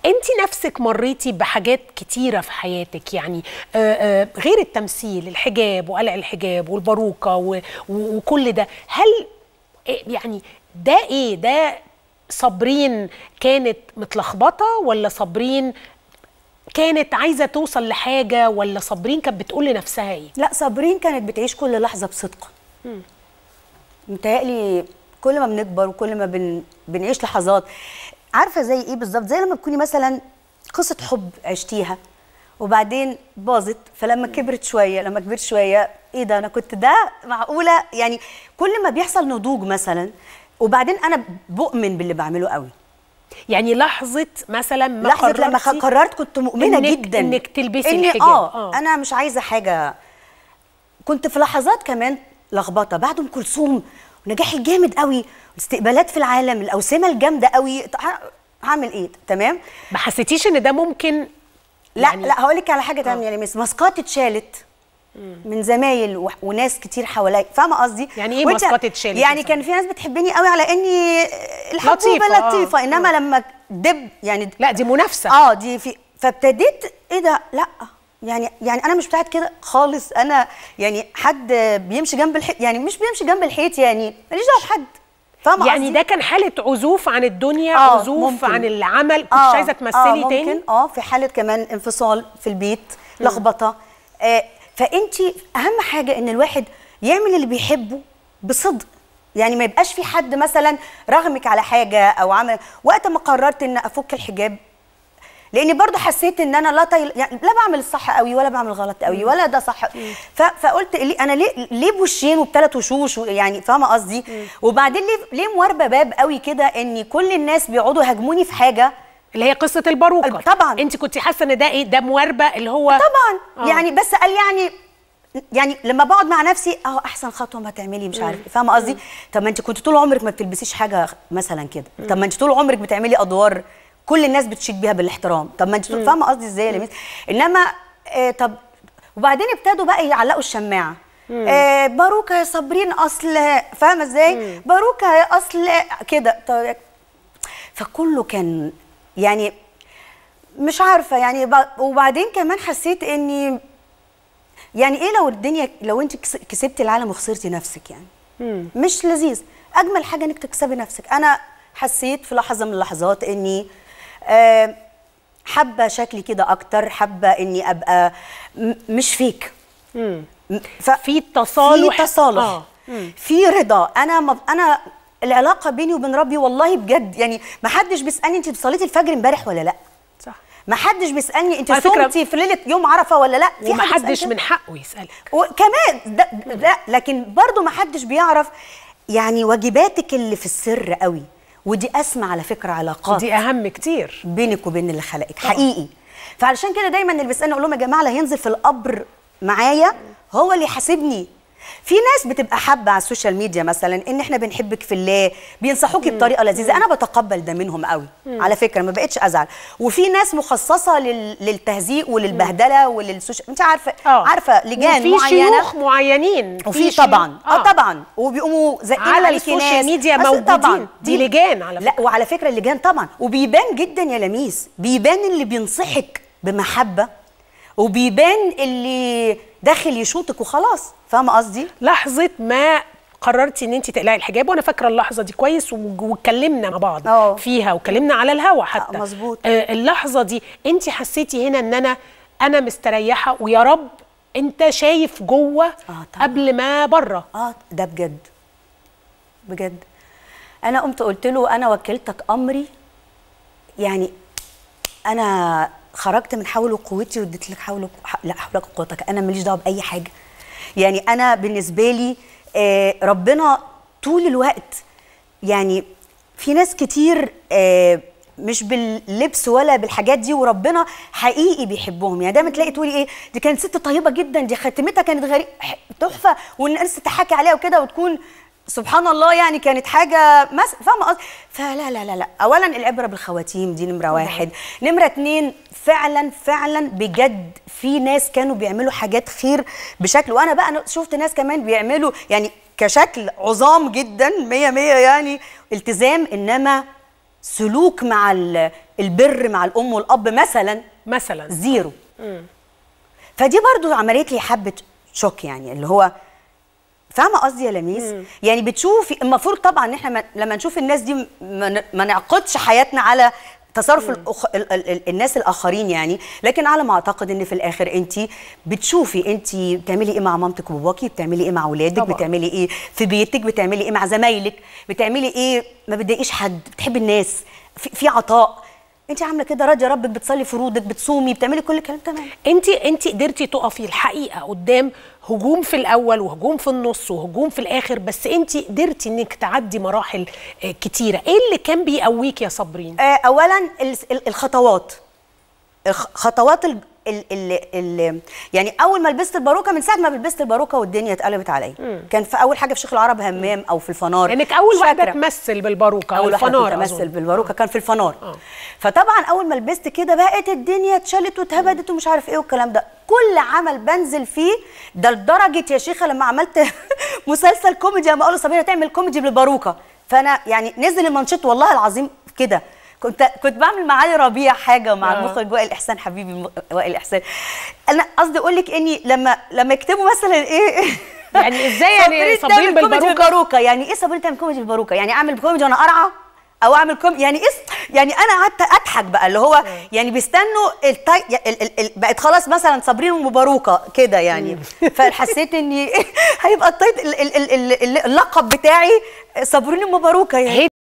انت نفسك مريتي بحاجات كتيره في حياتك يعني آه، آه، غير التمثيل الحجاب وقلع الحجاب والباروكه و- و- وكل ده هل إيه يعني ده ايه ده صابرين كانت متلخبطه ولا صابرين كانت عايزه توصل لحاجه ولا صابرين كانت بتقول لنفسها ايه لا صابرين كانت بتعيش كل لحظه بصدق متهيألي كل ما بنكبر وكل ما بن... بنعيش لحظات عارفه زي ايه بالظبط زي لما تكوني مثلا قصه حب عشتيها وبعدين باظت فلما كبرت شويه لما كبرت شويه ايه ده انا كنت ده معقوله يعني كل ما بيحصل نضوج مثلا وبعدين انا بؤمن باللي بعمله قوي يعني لحظه مثلا ما لحظه لما خ- قررتي قررت كنت مؤمنه إنك- جدا إنك تلبسي إني الحجاب. آه, آه. اه انا مش عايزه حاجه كنت في لحظات كمان لخبطه بعد ام كلثوم ونجاح الجامد قوي استقبالات في العالم الاوسمه الجامده قوي طب ه- هعمل ايه تمام ما حسيتيش ان ده ممكن لا يعني- لا هقول لك على حاجه تانية يا مس ماسكات اتشالت من زمايل و- وناس كتير حواليا فاهمه قصدي يعني إيه وأنت- ماسكات اتشالت يعني مثلاً؟ كان في ناس بتحبني قوي على اني الحبوبه لطيفة، آه. لطيفه انما لما دب يعني لا دي منافسه اه دي في فابتديت ايه ده لا يعني يعني انا مش بتاعت كده خالص انا يعني حد بيمشي جنب الحيط يعني مش بيمشي جنب الحيط يعني ماليش دعوه بحد فاهمه يعني قصدي؟ ده كان حاله عزوف عن الدنيا آه، عزوف ممكن. عن العمل كنت آه، عايزه آه تمثلي ممكن تاني اه في حاله كمان انفصال في البيت لخبطه آه فانت اهم حاجه ان الواحد يعمل اللي بيحبه بصدق يعني ما يبقاش في حد مثلا رغمك على حاجه او عمل وقت ما قررت ان افك الحجاب لاني برضو حسيت ان انا لا طيل يعني لا بعمل الصح قوي ولا بعمل غلط قوي ولا ده صح ف... فقلت ليه انا ليه ليه بوشين وبثلاث وشوش و- يعني فاهمه قصدي وبعدين ليه ليه مواربه باب قوي كده ان كل الناس بيقعدوا يهاجموني في حاجه اللي هي قصه الباروكه الب- طبعاً. انت كنت حاسه ان ده ايه ده مواربه اللي هو طبعا آه. يعني بس قال يعني يعني لما بقعد مع نفسي اهو احسن خطوه ما تعملي مش عارف إيه. فاهمه قصدي طب ما انت كنت طول عمرك ما بتلبسيش حاجه مثلا كده طب ما انت طول عمرك بتعملي ادوار كل الناس بتشيك بيها بالاحترام طب ما انت طول- فاهمه قصدي ازاي يا لميس انما آه طب وبعدين ابتدوا بقى يعلقوا الشماعه آه باروكه يا صابرين اصل فاهمه ازاي باروكه يا اصل كده طب فكله كان يعني مش عارفه يعني ب- وبعدين كمان حسيت اني يعني ايه لو الدنيا لو انت كس- كسبتي العالم وخسرتي نفسك يعني مش لذيذ اجمل حاجه انك تكسبي نفسك انا حسيت في لحظه من اللحظات اني آه، حابه شكلي كده اكتر حابه اني ابقى م- مش فيك م- ف- في تصالح. في تصالح آه. في رضا انا ما انا العلاقه بيني وبين ربي والله بجد يعني ما حدش بيسالني انت صليتي الفجر امبارح ولا لا صح ما حدش بيسالني انت على فكرة- صمتي في ليله يوم عرفه ولا لا في حد ومحدش بيسأل من كده؟ حقه يسالك وكمان ده لا لكن برضو ما حدش بيعرف يعني واجباتك اللي في السر قوي ودي اسمى على فكره علاقات دي اهم كتير بينك وبين اللي خلقك حقيقي فعلشان كده دايما اللي بيسالني اقول لهم يا جماعه اللي هينزل في القبر معايا هو اللي يحاسبني في ناس بتبقى حابه على السوشيال ميديا مثلا ان احنا بنحبك في الله بينصحوكي بطريقه لذيذه انا بتقبل ده منهم قوي على فكره ما بقتش ازعل وفي ناس مخصصه لل... للتهزيق وللبهدله وللسوشيال انت عارفه آه. عارفه لجان وفي معينه شيوخ معينين وفي شيوخ- طبعا اه طبعا وبيقوموا زقين على عليكي السوشيال ناس. ميديا بس موجودين. طبعا دي لجان على لا وعلى فكره اللجان طبعا وبيبان جدا يا لميس بيبان اللي بينصحك بمحبه وبيبان اللي داخل يشوطك وخلاص فاهمه قصدي لحظه ما قررتي ان انت تقلعي الحجاب وانا فاكره اللحظه دي كويس و- واتكلمنا مع بعض آه. فيها واتكلمنا على الهوا حتى آه، مظبوط. آه اللحظه دي انت حسيتي هنا ان انا انا مستريحه ويا رب انت شايف جوه آه، طبعاً. قبل ما بره اه ده بجد بجد انا قمت قلت له انا وكلتك امري يعني انا خرجت من حول قوتي واديت لك حول لا حولك قوتك انا ماليش دعوه باي حاجه يعني انا بالنسبه لي آه ربنا طول الوقت يعني في ناس كتير آه مش باللبس ولا بالحاجات دي وربنا حقيقي بيحبهم يعني دايما تلاقي تقولي ايه دي كانت ست طيبه جدا دي خاتمتها كانت غريب تحفه والناس تحكي عليها وكده وتكون سبحان الله يعني كانت حاجه مس... فاهمه قصدي فلا لا لا لا اولا العبره بالخواتيم دي نمره واحد نمره اتنين فعلا فعلا بجد في ناس كانوا بيعملوا حاجات خير بشكل وانا بقى أنا شفت ناس كمان بيعملوا يعني كشكل عظام جدا مية مية يعني التزام انما سلوك مع ال- البر مع الام والاب مثلا مثلا زيرو فدي برضو عملت لي حبه شوك يعني اللي هو فاهمه قصدي يا لميس يعني بتشوفي المفروض طبعا ان احنا ما- لما نشوف الناس دي ما ن- ما نعقدش حياتنا على تصرف الأخ... ال... ال... ال... الناس الاخرين يعني لكن على ما اعتقد ان في الاخر انت بتشوفي انت بتعملي ايه مع مامتك وباباكي بتعملي ايه مع اولادك طبعاً. بتعملي ايه في بيتك بتعملي ايه مع زمايلك بتعملي ايه ما بتضايقيش حد بتحبي الناس في, في عطاء انت عامله كده راضيه ربك بتصلي فروضك بتصومي بتعملي كل الكلام تمام انت انت قدرتي تقفي الحقيقه قدام هجوم في الاول وهجوم في النص وهجوم في الاخر بس انت قدرتي انك تعدي مراحل آه، كتيره ايه اللي كان بيقويك يا صابرين آه، اولا ال- ال- الخطوات الخ- خطوات ال ال ال ال يعني اول ما لبست الباروكه من ساعه ما لبست الباروكه والدنيا اتقلبت عليا كان في اول حاجه في شيخ العرب همام او في الفنار انك اول مش واحده فاكرة. تمثل بالباروكه اول واحده الفنار كنت امثل أظن. بالباروكه كان في الفنار آه. فطبعا اول ما لبست كده بقت الدنيا اتشالت واتهبدت ومش عارف ايه والكلام ده كل عمل بنزل فيه ده لدرجه يا شيخه لما عملت مسلسل كوميدي لما قالوا صابرين تعمل كوميدي بالباروكه فانا يعني نزل المانشيت والله العظيم كده كنت كنت بعمل مع علي ربيع حاجه مع آه. المخرج وائل احسان حبيبي الم- وائل احسان انا قصدي اقول لك اني لما لما يكتبوا مثلا ايه يعني ازاي يعني تعمل صابرين كوميدي بالباروكه بالباروكه يعني ايه صابرين تعمل كوميدي بالباروكه يعني اعمل كوميدي وانا قارعه او اعمل كوم يعني ايه يعني انا قعدت اضحك بقى اللي هو يعني بيستنوا التاي... ال... ال... ال... بقت خلاص مثلا صابرين ومباروكه كده يعني فحسيت اني هيبقى التايت ال... ال... ال... ال- اللقب بتاعي صابرين ومباروكه يعني هي